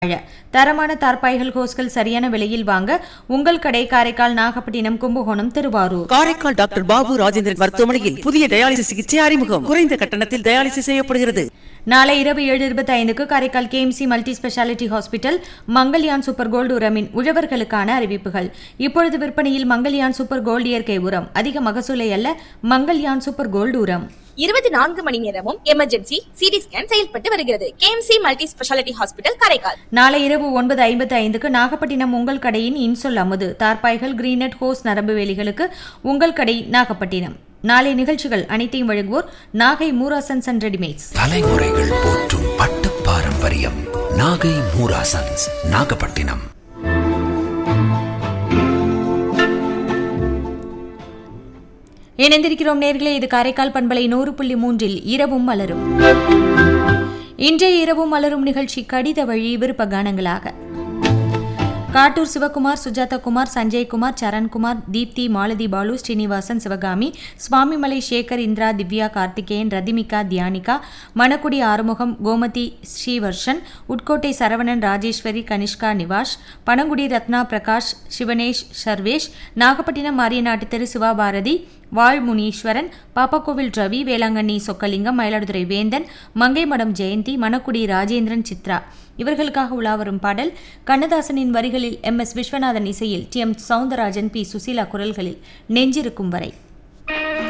வாழ தரமான தார்பாய்கள் ஹோஸ்கள் சரியான விலையில் வாங்க உங்கள் கடை காரைக்கால் நாகப்பட்டினம் கும்பகோணம் திருவாரூர் காரைக்கால் டாக்டர் பாபு ராஜேந்திரன் மருத்துவமனையில் புதிய டயாலிசிஸ் சிகிச்சை அறிமுகம் குறைந்த கட்டணத்தில் டயாலிசிஸ் செய்யப்படுகிறது நாளை இரவு ஏழு இருபத்தி ஐந்துக்கு Karaikal KMC multi speciality hospital Mangalyaan super gold உரமின் உழவர்களுக்கான அறிவிப்புகள் இப்பொழுது விற்பனையில் மங்கல்யான் சூப்பர் கோல்டு இயற்கை உரம் அதிக மகசூலை அல்ல மங்கல்யான் சூப்பர் கோல்டு உரம் இருபத்தி நான்கு மணி நேரமும் எமர்ஜென்சி சிடி ஸ்கேன் செயல்பட்டு வருகிறது KMC multi speciality hospital Karaikal நாளை இரவு ஒன்பது ஐம்பத்தி ஐந்துக்கு நாகப்பட்டினம் உங்கள் கடையின் இன்சொல் அமுது தார்பாய்கள் கிரீனட் ஹோஸ் நரம்பு வேலிகளுக்கு உங்கள் கடை நாகப்பட்டினம் நாளை நிகழ்ச்சிகள் அனைத்தையும் வழங்குவோர் நாகை மூராசன்ஸ் அண்ட் ரெடிமேட்ஸ் தலைமுறைகள் போற்றும் பட்டு பாரம்பரியம் நாகை மூராசன்ஸ் நாகப்பட்டினம் இணைந்திருக்கிறோம் நேர்களே இது காரைக்கால் பண்பலை நூறு புள்ளி மூன்றில் இரவும் மலரும் இன்றைய இரவும் மலரும் நிகழ்ச்சி கடித வழி விருப்ப கானங்களாக காட்டூர் சிவகுமார் சுஜாதா குமார் சஞ்சய்குமார் சரண்குமார் தீப்தி மாலதி பாலு ஸ்ரீனிவாசன் சிவகாமி சுவாமிமலை சேகர் இந்திரா திவ்யா கார்த்திகேயன் ரதிமிகா தியானிகா மணக்குடி ஆறுமுகம் கோமதி ஸ்ரீவர்ஷன் உட்கோட்டை சரவணன் ராஜேஸ்வரி கனிஷ்கா நிவாஷ் பனங்குடி ரத்னா பிரகாஷ் சிவனேஷ் சர்வேஷ் நாகப்பட்டினம் மாரியநாட்டு திரு சிவாபாரதி வாழ் முனீஸ்வரன் பாப்பாக்கோவில் ரவி வேளாங்கண்ணி சொக்கலிங்கம் மயிலாடுதுறை வேந்தன் மங்கைமடம் ஜெயந்தி மணக்குடி ராஜேந்திரன் சித்ரா இவர்களுக்காக உலாவரும் பாடல் கண்ணதாசனின் வரிகளில் எம் எஸ் விஸ்வநாதன் இசையில் T M Soundararajan P Susheela குரல்களில் நெஞ்சிருக்கும் வரை